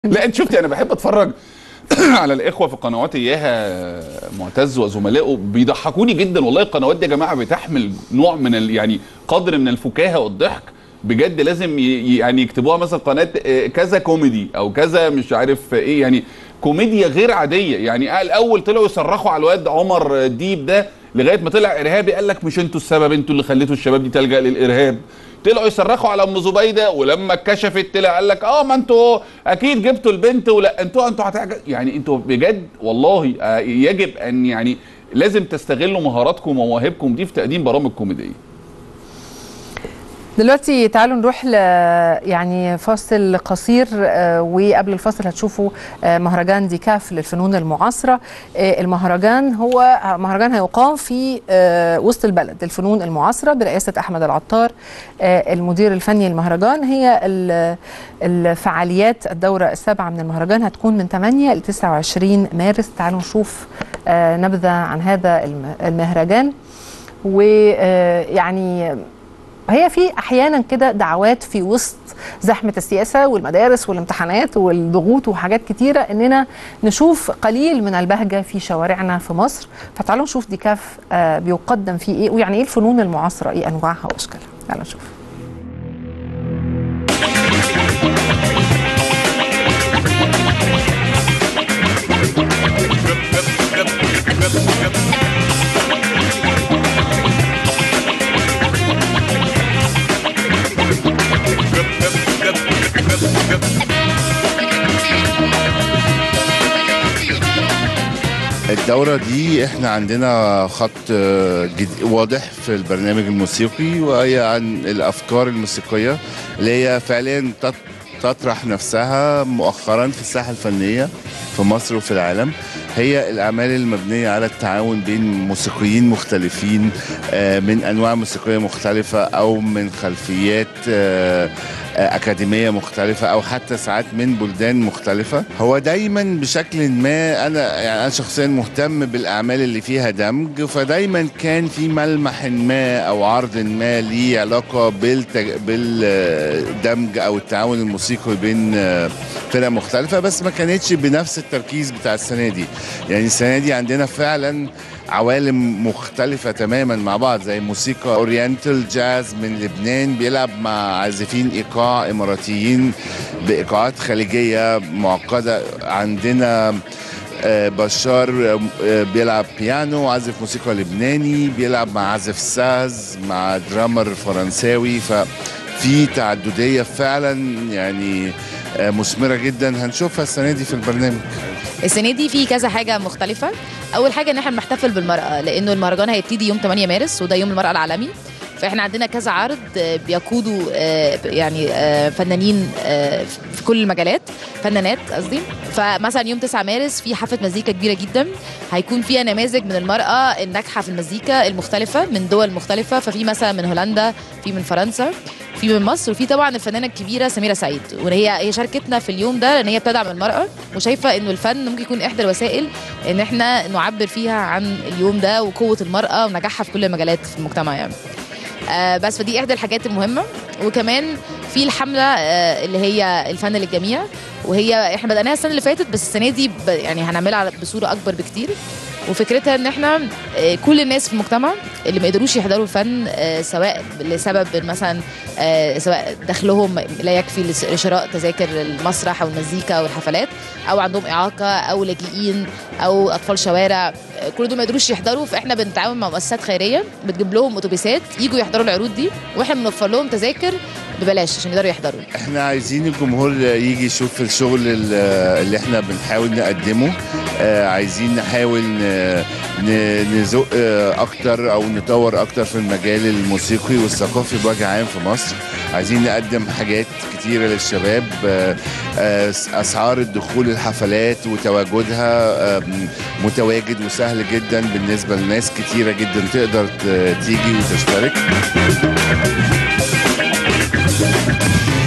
لا انت شفتي انا بحب اتفرج على الاخوه في قنوات اياها معتز وزملائه بيضحكوني جدا والله القنوات دي يا جماعه بتحمل نوع من ال يعني قدر من الفكاهه والضحك بجد لازم ي- يعني يكتبوها مثلا قناه آه، كذا كوميدي او كذا مش عارف ايه يعني كوميديا غير عاديه يعني الاول طلعوا يصرخوا على الواد عمر ديب ده لغايه ما طلع ارهابي قال لك مش انتوا السبب انتوا اللي خليتوا الشباب دي تلجا للارهاب طلعوا يصرخوا على ام زبيده ولما اتكشفت طلع قال لك اه ما انتوا اكيد جبتوا البنت ولا انتوا انتوا هتعجب يعني انتوا بجد والله آه، يجب ان يعني لازم تستغلوا مهاراتكم ومواهبكم دي في تقديم برامج كوميديه دلوقتي تعالوا نروح ل يعني فاصل قصير آه، وقبل الفاصل هتشوفوا آه، مهرجان ديكاف للفنون المعاصرة آه، المهرجان هو مهرجان هيقام في آه، وسط البلد الفنون المعاصرة برئاسة أحمد العطار آه، المدير الفني للمهرجان هي ال- الفعاليات الدورة السابعة من المهرجان هتكون من 8 ل 29 مارس تعالوا نشوف آه، نبذة عن هذا الم- المهرجان ويعني هي في احيانا كده دعوات في وسط زحمه السياسه والمدارس والامتحانات والضغوط وحاجات كتيره اننا نشوف قليل من البهجه في شوارعنا في مصر فتعالوا نشوف ديكاف آه، بيقدم فيه ايه ويعني ايه الفنون المعاصره ايه انواعها واشكالها تعالوا نشوف الدورة دي احنا عندنا خط آه، جد- واضح في البرنامج الموسيقي وهي عن الافكار الموسيقية اللي هي فعليا تط- تطرح نفسها مؤخرا في الساحة الفنية في مصر وفي العالم هي الأعمال المبنية على التعاون بين موسيقيين مختلفين آه، من أنواع موسيقية مختلفة أو من خلفيات آه، آه، أكاديمية مختلفة أو حتى ساعات من بلدان مختلفة هو دايما بشكل ما أنا يعني أنا شخصيا مهتم بالأعمال اللي فيها دمج فدايما كان في ملمح ما أو عرض ما ليه علاقة بالتج... بالدمج أو التعاون الموسيقي بين آه، فرق مختلفة بس ما كانتش بنفس التركيز بتاع السنة دي يعني السنة دي عندنا فعلا عوالم مختلفة تماما مع بعض زي موسيقى اورينتال جاز من لبنان بيلعب مع عازفين ايقاع اماراتيين بايقاعات خليجية معقدة عندنا آه، بشار آه، بيلعب بيانو عازف موسيقى لبناني بيلعب مع عازف ساز مع درامر فرنساوي ففي تعددية فعلا يعني آه، مثمرة جدا هنشوفها السنة دي في البرنامج السنه دي في كذا حاجه مختلفه اول حاجه ان احنا بنحتفل بالمراه لانه المهرجان هيبتدي يوم 8 مارس وده يوم المراه العالمي فاحنا عندنا كذا عرض آه، بيقودوا آه، يعني آه، فنانين آه، في كل المجالات فنانات قصدي فمثلا يوم 9 مارس في حفله مزيكا كبيره جدا هيكون فيها نماذج من المراه الناجحه في المزيكا المختلفه من دول مختلفه ففي مثلا من هولندا في من فرنسا في من مصر وفي طبعا الفنانه الكبيره سميره سعيد وهي هي شاركتنا في اليوم ده لان هي بتدعم المراه وشايفه انه الفن ممكن يكون احدى الوسائل ان احنا نعبر فيها عن اليوم ده وقوه المراه ونجاحها في كل المجالات في المجتمع يعني آه بس فدي احدى الحاجات المهمه وكمان في الحمله آه اللي هي الفن للجميع وهي احنا بدأناها السنه اللي فاتت بس السنه دي ب- يعني هنعملها بصوره اكبر بكتير وفكرتها ان احنا آه، كل الناس في المجتمع اللي ما يقدروش يحضروا الفن آه، سواء لسبب مثلا آه، سواء دخلهم لا يكفي لس- لشراء تذاكر المسرح او المزيكا او الحفلات او عندهم اعاقه او لاجئين او اطفال شوارع آه، كل دول ما يقدروش يحضروا فاحنا بنتعاون مع مؤسسات خيريه بتجيب لهم اتوبيسات يجوا يحضروا العروض دي واحنا بنوفر لهم تذاكر ببلاش عشان يقدروا يحضروا احنا عايزين الجمهور يجي يشوف الشغل ال- اللي احنا بنحاول نقدمه آه، عايزين نحاول ن- ن- نزق آه، اكتر او نطور اكتر في المجال الموسيقي والثقافي بوجه عام في مصر عايزين نقدم حاجات كتيرة للشباب آه، آه، اسعار الدخول الحفلات وتواجدها آم، متواجد وسهل جدا بالنسبة لناس كتيرة جدا تقدر ت- تيجي وتشترك